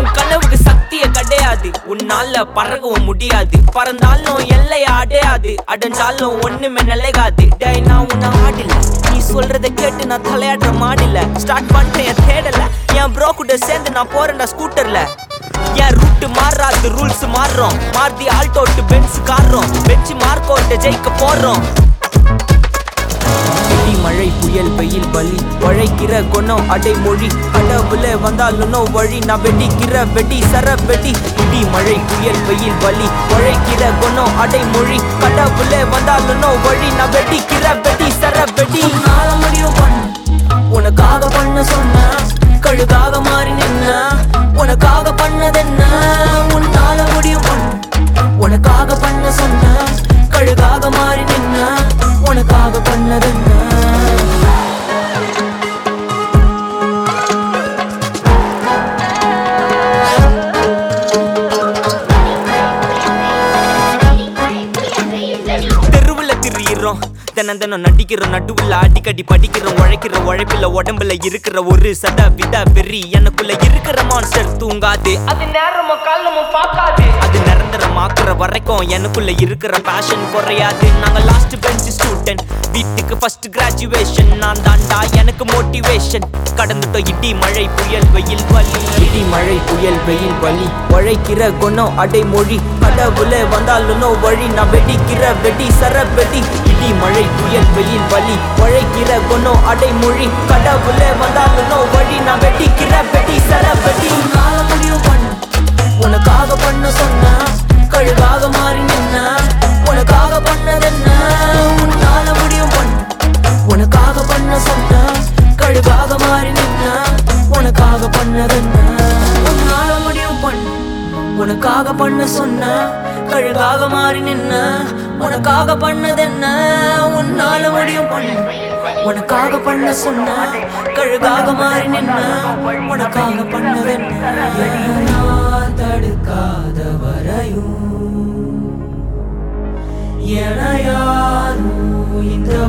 உன் கனவுக்கு சக்திய கிடையாது உன்னால பறக்கவும் முடியாது பறந்தாலும் எல்லைய அடையாது அடைஞ்சாலும் ஒண்ணுமே நிலைகாது டேய் நான் உன்னை ஆடல நீ சொல்றத கேட்டு நான் தலையாடுற மாடில ஸ்டார்ட் பண்ணிட்டேன் என் தேடல என் ப்ரோ கூட சேர்ந்து நான் போறேன்டா ஸ்கூட்டர்ல என் ரூட் மாறாது ரூல்ஸ் மாறுறோம் மாருதி ஆல்டோட்டு பென்ஸ் காரோம் வெச்சு மார்க்கோட்டு ஜெயிக்க போறோம் இடி மழை புயல் வெயில் வலி உழைக்கிற குணம் அடைமொழி கடவுள வந்தாலும் நோ வழி நான் வெடிக்கிற வெடி சர வெடி இடி மழை புயல் வெயில் வலி உழைக்கிற குணம் அடைமொழி கடவுள வந்தாலும் நோ வழி நான் வெடிக்கிற வெடி சர வெடி உன்னால முடியும் பண்ண உனக்காக பண்ண சொன்ன கழுகாக மாறி நின்ன உனக்காக பண்ணதென்ன உன்னால முடியும் பண்ண உனக்காக பண்ண சொன்ன கழுகாக மாறி நின்ன உனக்காக பண்ணதென்ன தெருவுல திரியிறோம் தினம் தினம் நடிக்கிறோம் நடுவுல அடிக்கடி படிக்கிறோம் உழைக்கிற உழைப்பில உடம்புல இருக்கிற ஒரு சத வித வெறி எனக்குள்ள இருக்கிற மான்ஸ்டர் தூங்காது அது நேரமும் காலமும் பார்க்காது அது நிரந்தரமாக்குற வரைக்கும் எனக்குள்ள இருக்கிற பேஷன் குறையாது நாங்க லாஸ்ட் பெஞ்ச் ஸ்டூடெண்ட் வீட்டுக்கு ஃபர்ஸ்ட் கிராஜுவேஷன் நான் தாண்டா எனக்கு மோட்டிவேஷன் கடந்துட்டோம் இடி மழை புயல் வெயில் வலி இடி மழை புயல் வெயில் வலி உழைக்கிற குணம் அடைமொழி கடவுள வந்தாலும் நோ வழி நான் வெடிக்கிற வெடி சர வெடி இடி மழை புயல் வெயில் வலி உழைக்கிற குணம் அடைமொழி கடவுள வந்தாலும் நோ வழி நான் வெடிக்கிற வெடி சர வெடி உன்னால முடியும் பண்ண உனக்காக பண்ண சொன்ன கழுகாக மாறி நின்ன உனக்காக பண்ணதென்ன உன்னால முடியும் பண்ண உனக்காக பண்ண சொன்ன கழுகாக மாறி நின்ன உனக்காக பண்ணதென்ன உன்னால முடியும் பண்ண உனக்காக பண்ண சொன்ன கழுகாக மாறி நின்ன உனக்காக பண்ணதென்ன உன்னால முடியும் பண்ண உனக்காக பண்ண சொன்ன கழுகாக மாறி நின்ன உனக்காக பண்ணதென்ன நான் தடுக்காத வரையும் என யாரும் இந்த